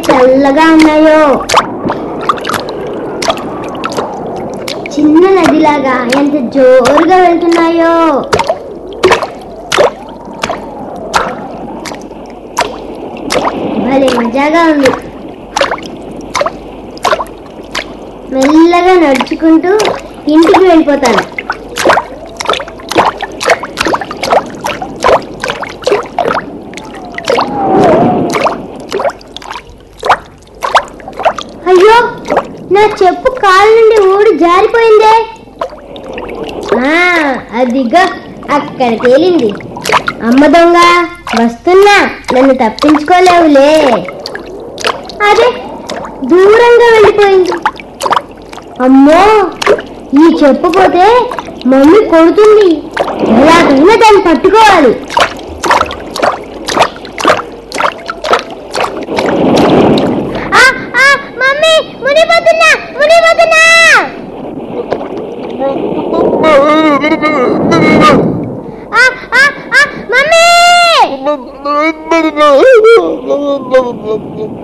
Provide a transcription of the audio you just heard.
చల్లగా ఉన్నాయో చిన్న నదిలాగా ఎంత జోరుగా వెళ్తున్నాయో భలే మజాగా ఉంది మెల్లగా నడుచుకుంటూ ఇంటికి వెళ్ళిపోతాను అయ్యో నా చెప్పు కాలు నుండి ఊడి జారిపోయిందే ఆ, అదిగో అక్కడ తేలింది అమ్మ దొంగ వస్తున్నా నన్ను తప్పించుకోలేవులే అదే దూరంగా వెళ్ళిపోయింది అమ్మో ఈ చెప్పు పోతే మమ్మీ కొడుతుంది ఎలాగైనా దాన్ని పట్టుకోవాలి ఆ, ఆ, మమ్మీ మునిపోతున్నా మునిపోతున్నా ఆ, ఆ, ఆ, మమ్మీ